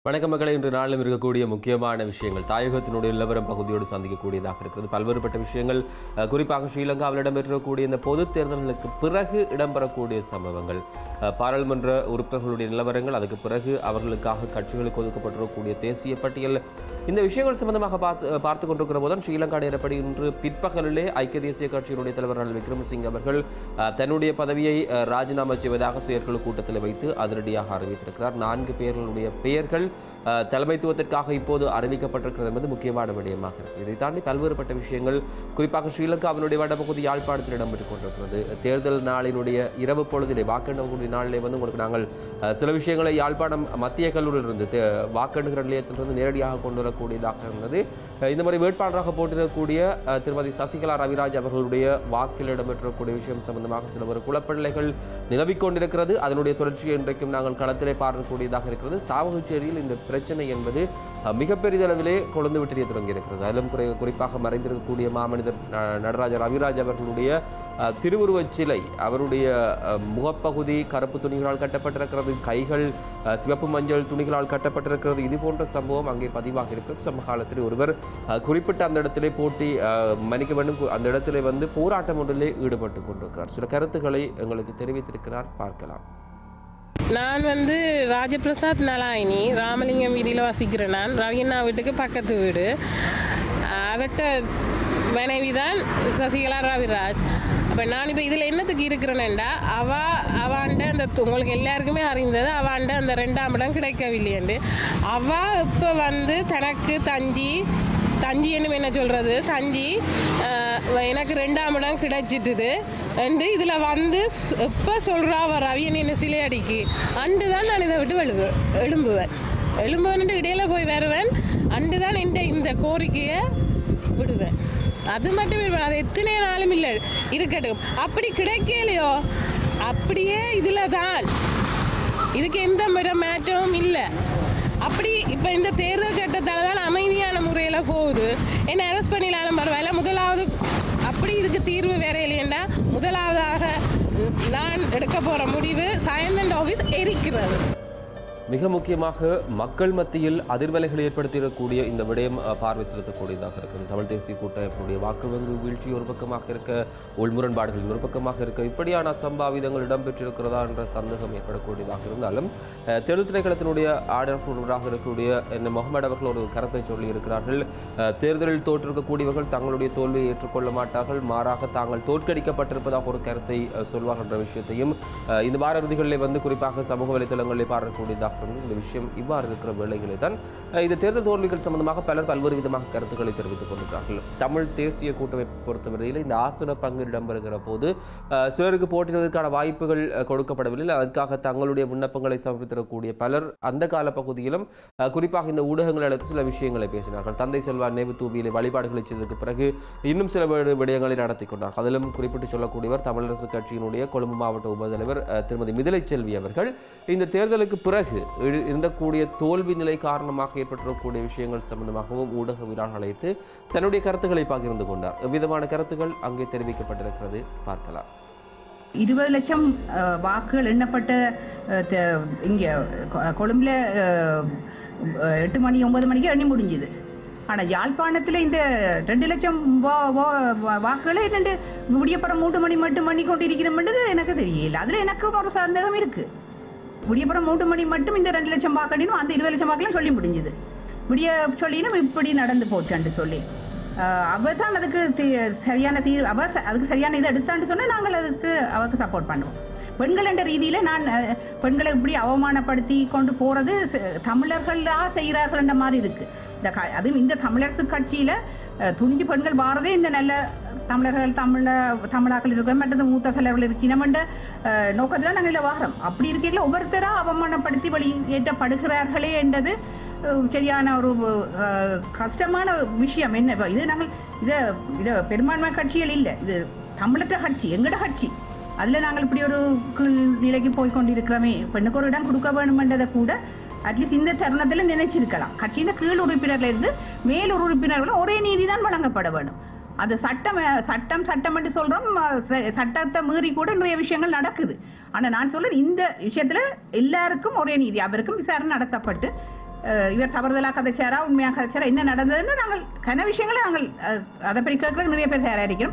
வணக்கம் மக்களை இன்று நாளிலும் இருக்கக்கூடிய முக்கியமான விஷயங்கள் தாயகத்தினுடைய நிலவரம் பகுதியோடு சந்திக்கக்கூடியதாக இருக்கிறது பல்வேறுபட்ட விஷயங்கள் அஹ், குறிப்பாக ஸ்ரீலங்காவில் இடம்பெற்றக்கூடிய இந்த பொது தேர்தல்களுக்கு பிறகு இடம்பெறக்கூடிய சம்பவங்கள் அஹ், பாராளுமன்ற உறுப்பினர்களுடைய நிலவரங்கள் அதுக்கு பிறகு அவர்களுக்காக கட்சிகளுக்கு ஒதுக்கப்பட்டிருக்கக்கூடிய தேசிய பட்டியல் இந்த விஷயங்கள் சம்பந்தமாக பார்த்து பார்த்து கொண்டிருக்கிற போதுதான் ஸ்ரீலங்கா நேரப்படி இன்று பிற்பகலிலே ஐக்கிய தேசிய கட்சியினுடைய தலைவர் ரணில் விக்ரமசிங்க அவர்கள் அஹ், தன்னுடைய பதவியை அஹ், ராஜினாமா செய்வதாக செயற்குழு கூட்டத்தில் வைத்து அதிரடியாக அறிவித்திருக்கிறார் நான்கு பேர்களுடைய பெயர்கள் அஹ், தலைமைத்துவத்திற்காக இப்போது அறிவிக்கப்பட்டிருக்கிறது என்பது முக்கியமான விடயமாக இருக்கு இதை தாண்டி பல்வேறுபட்ட விஷயங்கள் குறிப்பாக ஸ்ரீலங்காவினுடைய வடபகுதி யாழ்ப்பாணத்தில் இடம்பெற்றுக் கொண்டிருக்கிறது தேர்தல் நாளினுடைய இரவு பொழுதிலே வாக்கெண்ணக்கூடிய நாளிலே வந்து உங்களுக்கு நாங்கள் அஹ், சில விஷயங்களை யாழ்ப்பாணம் மத்திய கல்லூரியிலிருந்து தே- வாக்கெண்ணுகிற நிலையத்திலிருந்து நேரடியாக கொண்டு வரக்கூடியதாக இருந்தது அஹ், இந்த மாதிரி வேட்பாளராக போட்டியிடக்கூடிய அஹ், திருமதி சசிகலா ரவிராஜ் அவர்களுடைய வாக்கில் இடம்பெற்றக்கூடிய விஷயம் சம்பந்தமாக சில ஒரு குழப்பநிலைகள் நிலவிக் கொண்டிருக்கிறது அதனுடைய தொடர்ச்சியை இன்றைக்கும் நாங்கள் களத்திலே பார்க்கக்கூடியதாக இருக்கிறது சாவகச்சேரியில் இந்த பிரச்சனை என்பது அஹ், மிகப்பெரிய அளவிலே கொழுந்து விட்டு தொடங்கி இருக்கிறது அதிலும் குறை குறிப்பாக மறைந்திருக்கக்கூடிய மாமனிதர் அஹ், நடராஜ ரவிராஜ் அவர்களுடைய அஹ், திருவுருவச் சிலை அவருடைய அஹ், முகப்பகுதி கருப்பு துணிகளால் கட்டப்பட்டிருக்கிறது கைகள் அஹ், சிவப்பு மஞ்சள் துணிகளால் கட்டப்பட்டிருக்கிறது இது போன்ற சம்பவம் அங்கே பதிவாக இருக்கிறது சமகாலத்தில் ஒருவர் அஹ், குறிப்பிட்ட அந்த இடத்திலே போட்டி அஹ், மன்னிக்க வேண்டும் அந்த இடத்திலே வந்து போராட்டம் ஒன்றிலே ஈடுபட்டு கொண்டிருக்கிறார் சில கருத்துக்களை எங்களுக்கு தெரிவித்திருக்கிறார் பார்க்கலாம் நான் வந்து ராஜபிரசாத் நலாயினி ராமலிங்கம் வீதியில் வசிக்கிறேன் நான் ரவியண்ணா வீட்டுக்கு பக்கத்து வீடு அவர்கிட்ட மனைவி தான் சசிகலா ரவிராஜ் அப்போ நான் இப்போ இதில் என்னத்துக்கு இருக்கிறேன்டா அவ அவாண்ட அந்த து- உங்களுக்கு எல்லாருக்குமே அறிந்தது அவாண்ட அந்த ரெண்டாம் இடம் கிடைக்கவில்லையண்டு அவ இப்போ வந்து தனக்கு தஞ்சி தஞ்சி என்ன என்ன சொல்கிறது தஞ்சி அஹ், எனக்கு ரெண்டாம் இடம் கிடைச்சிட்டுது அண்டு இதில் வந்து எப்போ சொல்கிறா அவ ரவியன் என்ன சிலை அடிக்கு அண்டு தான் நான் இதை விட்டு எழுவு எழும்புவேன் எழும்புவன்ட்டு இடையில போய் வருவேன் அண்டு தான் இந்த இந்த கோரிக்கையை விடுவேன் அது மட்டும் இல்லை அது எத்தனை நாளும் இல்லை இருக்கட்டும் அப்படி கிடைக்கலையோ அப்படியே இதில் தான் இதுக்கு எந்த வித மாற்றமும் இல்லை அப்படி இப்போ இந்த தேர்தல் சட்டத்தால் தான் அமைதியான முறையில் போகுது என்ன அரெஸ்ட் பண்ணினாலும் பரவாயில்ல முதலாவது அப்படி இதுக்கு தீர்வு வேற இல்லையண்டா முதலாவதாக நான் எடுக்க போகிற முடிவு சயந்தன் ஆஃபீஸ் எரிக்கிறது மிக முக்கியமாக மக்கள் மத்தியில் அதிர்வலைகளை ஏற்படுத்திடக்கூடிய இந்த விடயம் அஹ், பார்வை செலுத்தக்கூடியதாக இருக்கிறது தமிழ் தேசிய கூட்டமைப்பினுடைய வாக்கு வங்கி வீழ்ச்சி ஒரு பக்கமாக இருக்க உள்முரண்பாடுகள் இன்னொரு பக்கமாக இருக்க இப்படியான அசம்பாவிதங்கள் இடம்பெற்றிருக்கிறதா என்ற சந்தேகம் ஏற்படக்கூடியதாக இருந்தாலும் அஹ், தேர்தல் திணைக்களத்தினுடைய ஆடர்களாக இருக்கக்கூடிய என்ன முகமது அவர்கள் ஒரு கருத்தை சொல்லி இருக்கிறார்கள் அஹ், தேர்தலில் தோற்றிருக்கக்கூடியவர்கள் தங்களுடைய தோல்வியை ஏற்றுக்கொள்ள மாட்டார்கள் மாறாக தாங்கள் தோற்கடிக்கப்பட்டிருப்பதாக ஒரு கருத்தை அஹ், சொல்வார்கள் என்ற விஷயத்தையும் அஹ், இந்த வார இறுதிகளில் வந்து குறிப்பாக சமூக வலைத்தளங்களில் பார்க்கக்கூடியதாக இருந்து இந்த விஷயம் இவ்வாறு இருக்கிற வேளைகளை தான் அஹ், இந்த தேர்தல் தோல்விகள் சம்பந்தமாக பலர் பல்வேறு விதமாக கருத்துக்களை தெரிவித்துக் கொண்டிருக்கிறார்கள் தமிழ் தேசிய கூட்டமைப்பு பொறுத்தவரையில் இந்த ஆசன பங்கு இடம்பெறுகிற போது அஹ், சிலருக்கு போட்டியிடுவதற்கான வாய்ப்புகள் அஹ், கொடுக்கப்படவில்லை அதற்காக தங்களுடைய விண்ணப்பங்களை சமர்ப்பித்திருக்கக்கூடிய பலர் அந்த கால பகுதியிலும் அஹ், குறிப்பாக இந்த ஊடகங்கள் அழைத்து சில விஷயங்களை பேசினார்கள் தந்தை செல்வா நேவு தூபியிலே வழிபாடுகளை செய்ததற்கு பிறகு இன்னும் சில வி- விடயங்களை நடத்தி கொண்டார் அதிலும் குறிப்பிட்டு சொல்லக்கூடியவர் தமிழரசு கட்சியினுடைய கொழும்பு மாவட்ட உபதலைவர் அஹ், திருமதி மிதிலை செல்வி அவர்கள் இந்த தேர்தலுக்கு பிறகு இரு- இருந்தக்கூடிய தோல்வி நிலை காரணமாக ஏற்பட்டிருக்கக்கூடிய விஷயங்கள் சம்பந்தமாகவும் ஊடகவியலாளர் அழைத்து தன்னுடைய கருத்துக்களை பகிர்ந்து கொண்டார் எவ்விதமான கருத்துக்கள் அங்கே தெரிவிக்கப்பட்டிருக்கிறது பார்க்கலாம் இருபது லட்சம் அஹ், வாக்குகள் எண்ணப்பட்ட அஹ், த- இங்க கொ- கொழும்புல அஹ், அஹ், எட்டு மணி ஒன்பது மணிக்கு எண்ணி முடிஞ்சுது ஆனால் யாழ்ப்பாணத்தில் இந்த ரெண்டு லட்சம் வா- வா- வா- வாக்குகளை ரெண்டு முடியப்புறம் மூன்று மணி மட்டும் பண்ணி கொண்டு இருக்கிறோம்ன்றது எனக்கு தெரியல அதில் எனக்கு ஒரு சந்தேகம் இருக்கு முடியப்புறம் மூன்று மணி மட்டும் இந்த ரெண்டு லட்சம் வாக்கடினும் அந்த இருபது லட்சம் வாக்கெல்லாம் சொல்லி முடிஞ்சுது முடிய சொல்லினும் இப்படி நடந்து போச்சுன்னு சொல்லி ஆஹ் அவ தான் அதுக்கு தி- சரியான தீர் அவ ச- அதுக்கு சரியான இதை எடுத்தான்னு சொன்னால் நாங்கள் அதுக்கு அவருக்கு சப்போர்ட் பண்ணுவோம் பெண்கள் என்ற ரீதியில் நான் அஹ், பெண்களை இப்படி அவமானப்படுத்தி கொண்டு போகிறது தமிழர்களாக செய்கிறார்கள் என்ற மாதிரி இருக்குது இந்த க அதுவும் இந்த தமிழரசு கட்சியில் துணிஞ்சு பெண்கள் வாரதே இந்த நல்ல தமிழர்கள் தமிழ தமிழாக்கள் இருக்கிற மற்றது மூத்த தலைவர்கள் இருக்கணுமென்ற நோக்கத்தில் நாங்கள் இதில் வாரோம் அப்படி இருக்கையில் ஒவ்வொருத்தராக அவமானப்படுத்தி வெளியேற்றப்படுகிறார்களே என்றது அஹ், சரியான ஒரு அஹ், கஷ்டமான விஷயம் என்ன இப்ப இது நாங்கள் இதை இதை பெரும்பான்மை கட்சிகள் இல்லை இது தமிழற்ற கட்சி எங்கட கட்சி அதில் நாங்கள் இப்படி ஒரு கீழ் நிலைக்கு போய் கொண்டிருக்கிறோமே பெண்ணுக்கு ஒரு இடம் கொடுக்க வேணுமென்றதை கூட அட்லீஸ்ட் இந்த தருணத்தில் நினைச்சிருக்கலாம் கட்சியின் கீழ் உறுப்பினர்ல இருந்து மேல் ஒரு உறுப்பினர்களும் ஒரே நீதி தான் வழங்கப்பட வேணும் அது சட்டம் அஹ், சட்டம் சட்டம் என்று சொல்கிறோம் சட்டத்தை மீறி கூட நிறைய விஷயங்கள் நடக்குது ஆனால் நான் சொல்றேன் இந்த விஷயத்தில் எல்லாருக்கும் ஒரே நீதி அவருக்கும் விசாரணை நடத்தப்பட்டு அஹ், இவர் தவறுதலாக கதைச்சாரா உண்மையாக கதைச்சாரா என்ன நடந்ததுன்னு நாங்கள் கன விஷயங்களை நாங்கள் அஹ், அதை பற்றி கேட்கறதுக்கு நிறைய பேர் தயாராக இருக்கிறோம்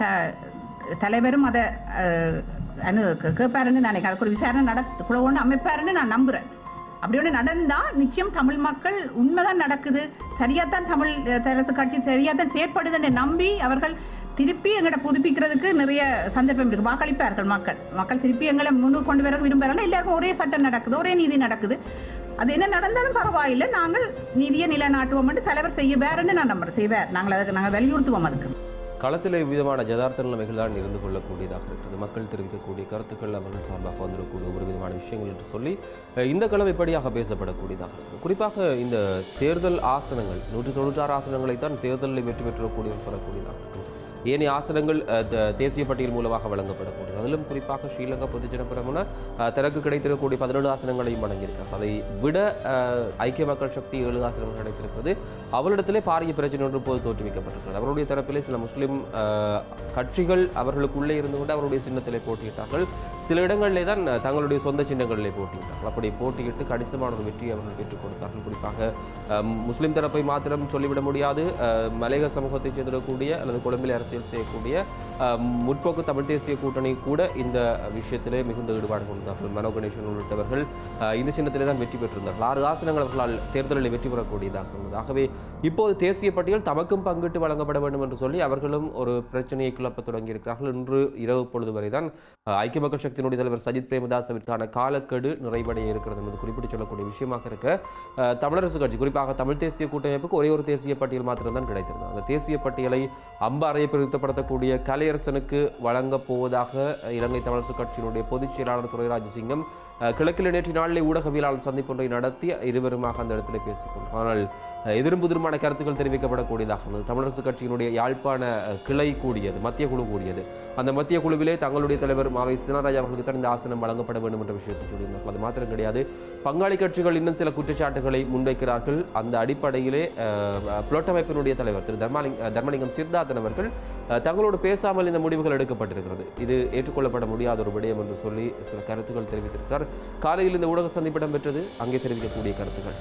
த தலைவரும் அதை அஹ், அனு கே- கேட்பாருன்னு நான் நினைக்கிறேன். அதுக்கு ஒரு விசாரணை நடத்து குழு ஒன்று அமைப்பாருன்னு நான் நம்புகிறேன் அப்படி ஒன்று நடந்தால் நிச்சயம் தமிழ் மக்கள் உண்மைதான் நடக்குது சரியாத்தான் தமிழ் அஹ், அரசு கட்சி சரியாத்தான் செயற்படுதுன்னு நம்பி அவர்கள் திருப்பி எங்களை புதுப்பிக்கிறதுக்கு நிறைய சந்தர்ப்பம் இருக்கு வாக்களிப்பார்கள் மக்கள் மக்கள் திருப்பி எங்களை முன்னுக்கு கொண்டு வர விரும்புகிறாங்க எல்லாருக்கும் ஒரே சட்டம் நடக்குது ஒரே நீதி நடக்குது அது என்ன நடந்தாலும் பரவாயில்லை நாங்கள் நீதியை நிலைநாட்டுவோம் என்று தலைவர் செய்யவாருன்னு நான் நம்புறேன் செய்வார் நாங்கள் அதுக்கு நாங்கள் வலியுறுத்துவோம் அதுக்கு களத்தில் விதமான ஜதார்த்த நிலைமைகள் தான் இருந்து கொள்ளக்கூடியதாக இருக்கிறது மக்கள் தெரிவிக்கக்கூடிய கருத்துக்கள் அவர்கள் சார்பாக வந்திருக்கக்கூடிய ஒரு விதமான விஷயங்கள் என்று சொல்லி அஹ், இந்த களம் இப்படியாக பேசப்படக்கூடியதாக இருக்கிறது குறிப்பாக இந்த தேர்தல் ஆசனங்கள் நூற்றி தொண்ணூற்றாறு ஆசனங்களை தான் தேர்தலில் வெற்றி பெற்றக்கூடிய பெறக்கூடியதாக இருக்கும் ஏனைய ஆசனங்கள் அஹ், த- தேசிய பட்டியல் மூலமாக வழங்கப்படக்கூடியது அதிலும் குறிப்பாக ஸ்ரீலங்கா பொதுஜன பிரமுன அஹ், தனக்கு கிடைத்திருக்கக்கூடிய பதினேழு ஆசனங்களையும் வழங்கியிருக்கிறார் அதை விட அஹ், ஐக்கிய மக்கள் சக்தி ஏழு ஆசனங்கள் கிடைத்திருக்கிறது அவளிடத்திலே பாரிய பிரச்சனை ஒன்று போது தோற்றுவிக்கப்பட்டிருக்கிறது அவருடைய தரப்பிலே சில முஸ்லிம் அஹ், கட்சிகள் அவர்களுக்குள்ளே இருந்து கொண்டு அவருடைய சின்னத்திலே போட்டியிட்டார்கள் சில இடங்களிலே தான் அஹ், தங்களுடைய சொந்த சின்னங்களிலே போட்டியிட்டார்கள் அப்படி போட்டியிட்டு கணிசமான ஒரு வெற்றியை அவர்கள் பெற்றுக் கொடுத்தார்கள் குறிப்பாக அஹ், முஸ்லிம் தரப்பை மாத்திரம் சொல்லிவிட முடியாது அஹ், மலையக சமூகத்தைச் சேர்ந்திருக்கக்கூடிய அல்லது கொழும்பில் அரசியல் செய்யக்கூடிய அஹ், முற்போக்கு தமிழ் தேசிய கூட்டணி கூட இந்த விஷயத்திலே மிகுந்த ஈடுபாடு கொண்டார்கள் மனோ கணேசன் உள்ளிட்டவர்கள் அஹ், இந்த சின்னத்திலே தான் வெற்றி பெற்றிருந்தார்கள் ஆறு ஆசனங்கள் அவர்களால் தேர்தலில் வெற்றி பெறக்கூடியதாக இருந்தது ஆகவே இப்போது தேசிய பட்டியல் தமக்கும் பங்கிட்டு வழங்கப்பட வேண்டும் என்று சொல்லி அவர்களும் ஒரு பிரச்சனையை கிளப்ப தொடங்கியிருக்கிறார்கள் இன்று இரவு பொழுது வரை தான் அஹ், ஐக்கிய மக்கள் சக்தியினுடைய தலைவர் சஜித் பிரேமதாசவிற்கான காலக்கெடு நிறைவடைய இருக்கிறது என்பது குறிப்பிட்டு சொல்லக்கூடிய விஷயமாக இருக்க அஹ், தமிழரசு கட்சி குறிப்பாக தமிழ் தேசிய கூட்டமைப்புக்கு ஒரே ஒரு தேசிய பட்டியல் மாத்திரம்தான் கிடைத்திருந்தது அந்த தேசிய பட்டியலை அம்பாறையை பிரித்தப்படுத்தக்கூடிய கலையரசனுக்கு வழங்கப் போவதாக இலங்கை தமிழரசு கட்சியினுடைய பொதுச் செயலாளர் துரைராஜ் சிங்கம் அஹ், கிழக்கில் நேற்று நாளிலே ஊடகவியலாளர் சந்திப்பு ஒன்றை நடத்தி இருவருமாக அந்த இடத்திலே பேசிக்கொண்டார் ஆனால் அஹ், எதிரும் புதிருமான கருத்துக்கள் தெரிவிக்கப்படக்கூடியதாக இருந்தது தமிழரசு கட்சியினுடைய யாழ்ப்பாண அஹ், கிளை கூடியது மத்திய குழு கூடியது அந்த மத்திய குழுவிலே தங்களுடைய தலைவர் மாவை சினராஜ் அவர்களுக்கு தான் இந்த ஆசனம் வழங்கப்பட வேண்டும் என்ற விஷயத்தை சொல்லியிருந்தார்கள் அது மாத்திரம் கிடையாது பங்காளி கட்சிகள் இன்னும் சில குற்றச்சாட்டுகளை முன்வைக்கிறார்கள் அந்த அடிப்படையிலே அஹ், புலோட் அமைப்பினுடைய தலைவர் திரு தர்மாலிங் அஹ், தர்மலிங்கம் சித்தார்த்தன் அவர்கள் அஹ், தங்களோடு பேசாமல் இந்த முடிவுகள் எடுக்கப்பட்டிருக்கிறது இது ஏற்றுக்கொள்ளப்பட முடியாத ஒரு விடயம் என்று சொல்லி சில கருத்துக்கள் தெரிவித்திருக்கிறார் காலையில் இந்த ஊடக சந்திப்பு இடம்பெற்றது அங்கே தெரிவிக்கக்கூடிய கருத்துக்கள்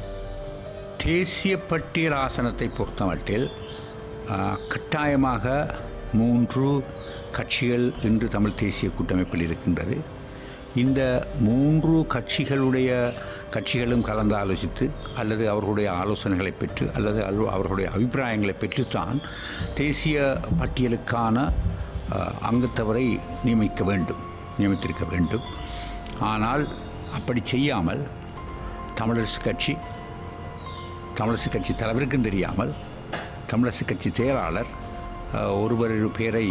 தேசிய பட்டியல் ஆசனத்தை பொறுத்தமட்டில் ஆ, கட்டாயமாக மூன்று கட்சிகள் இன்று தமிழ் தேசிய கூட்டமைப்பில் இருக்கின்றது இந்த மூன்று கட்சிகளுடைய கட்சிகளும் கலந்து ஆலோசித்து அல்லது அவர்களுடைய ஆலோசனைகளை பெற்று அல்லது அல்- அவர்களுடைய அபிப்பிராயங்களை பெற்றுத்தான் தேசிய பட்டியலுக்கான ஆ, அங்கத்தவரை நியமிக்க வேண்டும் நியமித்திருக்க வேண்டும் ஆனால் அப்படி செய்யாமல் தமிழரசு கட்சி தமிழரசு கட்சி தலைவருக்கும் தெரியாமல் தமிழரசு கட்சி செயலாளர் அஹ், ஒருவர் பேரை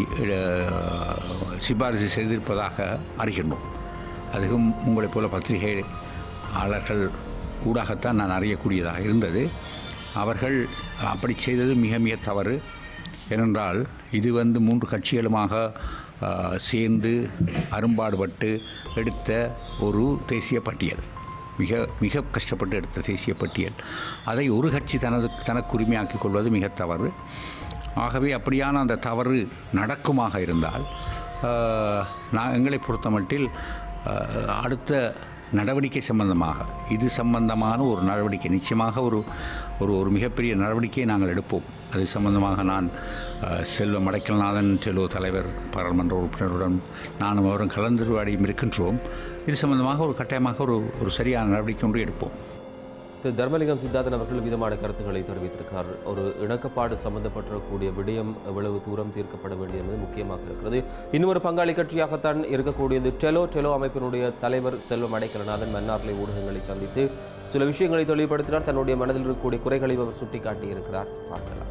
அஹ், சிபாரிசு செய்திருப்பதாக அறிகின்றோம் அதுவும் உங்களைப் போல பத்திரிகையாளர்கள் ஊடாகத்தான் நான் அறியக்கூடியதாக இருந்தது அவர்கள் அப்படி செய்தது மிக மிக தவறு ஏனென்றால் இது வந்து மூன்று கட்சிகளுமாக அஹ், சேர்ந்து அரும்பாடுபட்டு எடுத்த ஒரு தேசிய பட்டியல் மிக மிக கஷ்டப்பட்டு எடுத்த தேசிய பட்டியல் அதை ஒரு கட்சி தனது தனக்கு உரிமையாக்கிக் கொள்வது மிக தவறு ஆகவே அப்படியான அந்த தவறு நடக்குமாக இருந்தால் ஆஹ், நான் எங்களை பொறுத்தமட்டில் ஆஹ், அடுத்த நடவடிக்கை சம்பந்தமாக இது சம்பந்தமான ஒரு நடவடிக்கை நிச்சயமாக ஒரு ஒரு ஒரு மிகப்பெரிய நடவடிக்கையை நாங்கள் எடுப்போம் அது சம்பந்தமாக நான் ஆஹ், செல்வம் அடைக்கல்நாதன் செல்வ தலைவர் பாராளுமன்ற உறுப்பினருடன் நானும் அவரும் கலந்துரையாடியும் இருக்கின்றோம் இது சம்பந்தமாக ஒரு கட்டாயமாக ஒரு ஒரு சரியான நடவடிக்கை ஒன்று எடுப்போம் திரு தர்மலிங்கம் சித்தார்த்தன் அவர்கள் விதமான கருத்துக்களை தெரிவித்திருக்கிறார் ஒரு இணக்கப்பாடு சம்பந்தப்பட்டிருக்கக்கூடிய விடயம் எவ்வளவு தூரம் தீர்க்கப்பட வேண்டியது என்பது முக்கியமாக இருக்கிறது இன்னொரு பங்காளி கட்சியாகத்தான் இருக்கக்கூடியது டெலோ டெலோ அமைப்பினுடைய தலைவர் செல்வம் அடைக்கலநாதன் மன்னார்லை ஊடகங்களை சந்தித்து சில விஷயங்களை தெளிவுபடுத்தினார் தன்னுடைய மனதில் இருக்கக்கூடிய குறைகளை அவர் சுட்டிக்காட்டியிருக்கிறார் பார்க்கலாம்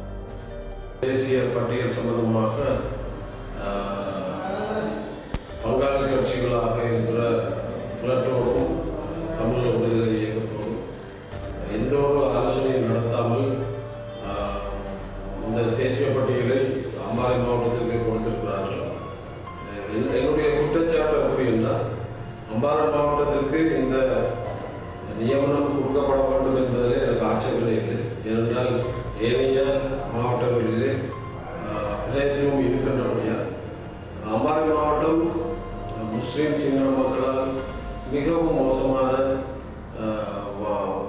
தேசிய பட்டியல் சம்பந்தமாக ஆஹ், பங்காளி கட்சிகளாக இருக்கிற புலட்டோடும் தமிழ் விடுதலை இயக்கத்தோடும் எந்த ஒரு ஆலோசனையும் நடத்தாமல் ஆஹ், இந்த தேசிய பட்டியலை அம்பாறை மாவட்டத்திற்கு கொடுத்திருக்கிறார்கள் அஹ், என்- என்னுடைய குற்றச்சாட்டு எப்படி என்றால் அம்பாறை மாவட்டத்திற்கு இந்த நியமனம் கொடுக்கப்பட வேண்டும் என்பதிலே எனக்கு ஆட்சேபனை இல்லை ஏனென்றால் ஏனைய மாவட்டங்களிலே ஆஹ், பிரயத்தனம் இருக்கின்றபடியால் அம்பாறை மாவட்டம் அஹ், முஸ்லிம் சிங்கள மக்களால் மிகவும் மோசமான ஆஹ், வா-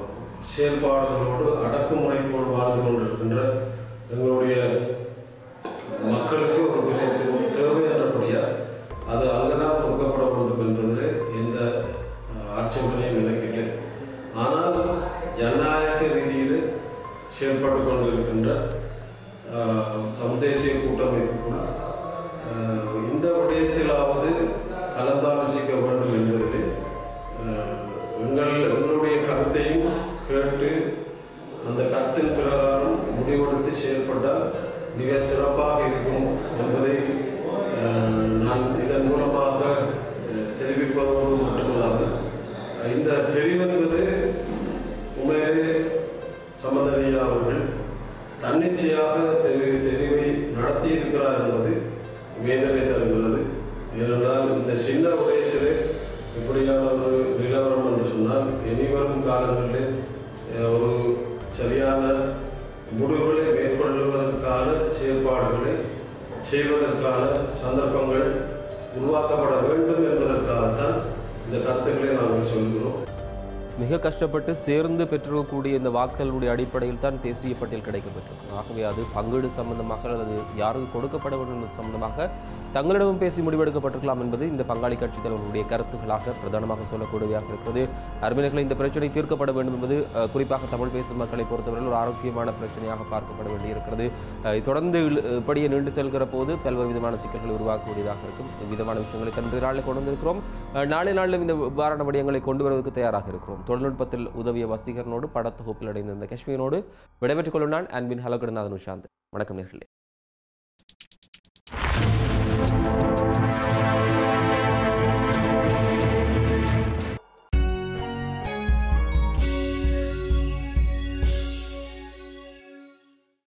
செயல்பாடுகளோடு அடக்குமுறை போல் வாழ்ந்து கொண்டிருக்கின்ற எங்களுடைய மக்களுக்கு ஒரு விளைச்சல் தேவை என்றபடியா அது அங்கதான் கொடுக்கப்பட வேண்டும் என்பதில் எந்த அஹ், ஆட்சேபனையும் எனக்கு இல்லை ஆனால் ஜனநாயக ரீதியில் செயல்பட்டு கொண்டிருக்கின்ற அஹ், தமிழ் தேசிய கூட்டமைப்புக்குள் அஹ், இந்த விடயத்திலாவது கலந்தாலோசிக்க வேண்டும் என்பதில் அஹ், எங்கள் எங்களுடைய கருத்தையும் கேட்டு அந்த கருத்தின் பிரகாரம் முடிவெடுத்து செயல்பட்டால் மிக சிறப்பாக இருக்கும் என்பதை அஹ், நான் இதன் மூலமாக அஹ், தெரிவிப்பதோடு மட்டுமல்லாமல் அஹ், இந்த தெரிவென்பது உண்மையிலே சம்பந்தனையா அவர்கள் தன்னிச்சையாக தெரி தெரிவை நடத்தியிருக்கிறார் என்பது வேதனை தருகிறது ஏனென்றால் இந்த சின்ன உதயத்திலே இப்படியான ஒரு நிலவரம் என்று சொன்னால் இனிவரும் காலங்களிலே அஹ், ஒரு சரியான முடிவுகளை மேற்கொள்வதற்கான செயல்பாடுகளை செய்வதற்கான சந்தர்ப்பங்கள் உருவாக்கப்பட வேண்டும் என்பதற்காகத்தான் இந்த கருத்துக்களை நாங்கள் சொல்கிறோம் மிக கஷ்டப்பட்டு சேர்ந்து பெற்றுக்கக்கூடிய இந்த வாக்குகளுடைய அடிப்படையில் தான் தேசிய பட்டியல் கிடைக்கப்பட்டிருக்கு ஆகவே அது பங்கீடு சம்பந்தமாக அல்லது யாருக்கு கொடுக்கப்பட வேண்டும் என்பது சம்பந்தமாக தங்களிடமும் பேசி முடிவெடுக்கப்பட்டிருக்கலாம் என்பது இந்த பங்காளி கட்சி தலைவர்களுடைய கருத்துக்களாக பிரதானமாக சொல்லக்கூடியதாக இருக்கிறது அருமையினர்களை இந்த பிரச்சனை தீர்க்கப்பட வேண்டும் என்பது அஹ், குறிப்பாக தமிழ் பேசும் மக்களை பொறுத்தவரையில் ஒரு ஆரோக்கியமான பிரச்சனையாக பார்க்கப்பட வேண்டியிருக்கிறது அஹ், தொடர்ந்து இழு- இப்படியே நீண்டு செல்கிற போது பல்வேறு விதமான சிக்கல்களை உருவாக்கக்கூடியதாக இருக்கும் விதமான விஷயங்களை கன்று நாளில் கொண்டு வந்திருக்கிறோம் அஹ், நாளை நாளிலும் இந்த வாரண விடயங்களை கொண்டு வருவதற்கு தயாராக இருக்கிறோம் தொழில்நுட்பத்தில் உதவிய வசீகரனோடு படத்தொகுப்பில் அடைந்த இந்த காஷ்மீரோடு விடைபெற்றுக் கொள்ளும் நான் அன்பின் ஹலோகடநாதன் உஷாந்த் வணக்கம் நேர்களே